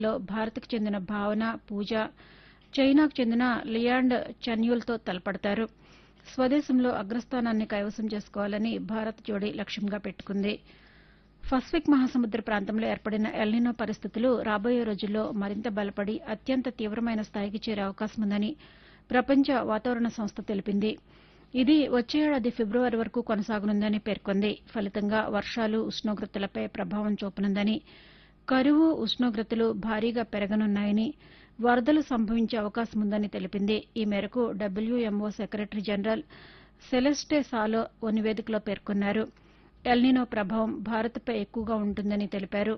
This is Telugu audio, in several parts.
లో భారత్కు చెందిన భావన పూజ చైనాకు చెందిన లియాండ్ చన్యూల్తో తలపడతారు స్వదేశంలో అగ్రస్థానాన్ని కైవసం చేసుకోవాలని భారత్ జోడీ లక్ష్యంగా పెట్టుకుంది పసిఫిక్ మహాసముద్ర ప్రాంతంలో ఏర్పడిన ఎల్నినో పరిస్థితులు రాబోయే రోజుల్లో మరింత బలపడి అత్యంత తీవ్రమైన స్థాయికి చేరే అవకాశం ఉందని ప్రపంచ వాతావరణ సంస్థ తెలిపింది ఇది వచ్చే ఏడాది ఫిబ్రవరి వరకు కొనసాగనుందని పేర్కొంది ఫలితంగా వర్షాలు ఉష్ణోగ్రతలపై ప్రభావం చూపనుందని కరువు ఉష్ణోగ్రతలు భారీగా పెరగనున్నాయని వరదలు సంభవించే అవకాశం ఉందని తెలిపింది ఈ మేరకు WMO secretary general Celeste Saulo ఓ నివేదికలో పేర్కొన్నారు ఎల్నినో ప్రభావం భారత్పై ఎక్కువగా ఉంటుందని తెలిపారు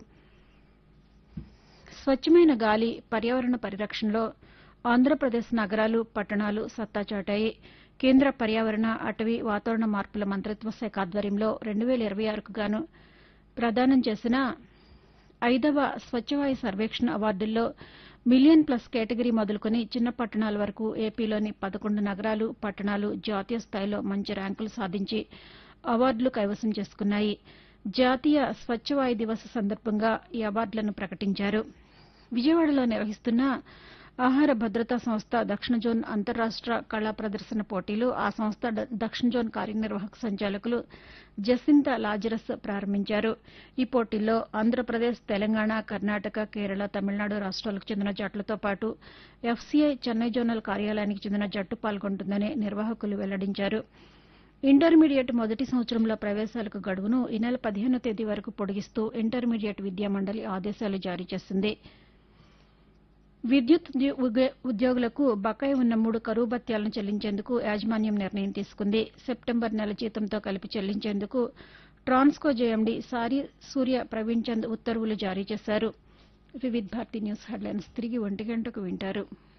స్వచ్ఛమైన గాలి పర్యావరణ పరిరక్షణలో ఆంధ్రప్రదేశ్ నగరాలు పట్టణాలు సత్తా చాటాయి కేంద్ర పర్యావరణ అటవీ వాతావరణ మార్పుల మంత్రిత్వ శాఖ ఆధ్వర్యంలో రెండు వేల ఇరవై ఆరుకు గాను ప్రదానం చేసిన ఐదవ స్వచ్ఛవాయు సర్వేక్షణ అవార్డుల్లో మిలియన్ ప్లస్ కేటగిరీ మొదలుకొని చిన్న పట్టణాల వరకు ఏపీలోని పదకొండు నగరాలు పట్టణాలు జాతీయ స్థాయిలో మంచి ర్యాంకులు సాధించి అవార్డులు కైవసం చేసుకున్నాయి జాతీయ స్వచ్ఛవాయు దివస్ సందర్భంగా ఈ అవార్డులను ప్రకటించారు విజయవాడలో నిర్వహిస్తున్న ఆహార భద్రతా సంస్థ దక్షిణ జోన్ అంతర్రాష్ట కళా ప్రదర్శన పోటీలు ఆ సంస్థ ద- దక్షిణ జోన్ కార్యనిర్వాహక సంచాలకులు జసింత లాజరస్ ప్రారంభించారు ఈ పోటీల్లో ఆంధ్రప్రదేశ్ తెలంగాణ కర్ణాటక కేరళ తమిళనాడు రాష్ట్రాలకు చెందిన జట్లతో పాటు ఎఫ్సీఐ చెన్నై జోనల్ కార్యాలయానికి చెందిన జట్టు పాల్గొంటుందని నిర్వాహకులు వెల్లడించారు ఇంటర్మీడియట్ మొదటి సంవత్సరంలో ప్రవేశాలకు గడువును ఈ నెల పదిహేనో తేదీ వరకు పొడిగిస్తూ ఇంటర్మీడియట్ విద్యా మండలి ఆదేశాలు జారీ చేసింది విద్యుత్ ఉద్యో- ఉగే- ఉద్యోగులకు బకాయి ఉన్న మూడు కరువు భత్యాలను చెల్లించేందుకు యాజమాన్యం నిర్ణయం తీసుకుంది సెప్టెంబర్ నెల జీతంతో కలిపి చెల్లించేందుకు ట్రాన్స్కో జేఎండీ సారి సూర్య ప్రవీణ్ చంద్ ఉత్తర్వులు జారీ చేశారు వివిధ్ భారతి న్యూస్ హెడ్లైన్స్ తిరిగి ఒంటి గంటకు వింటారు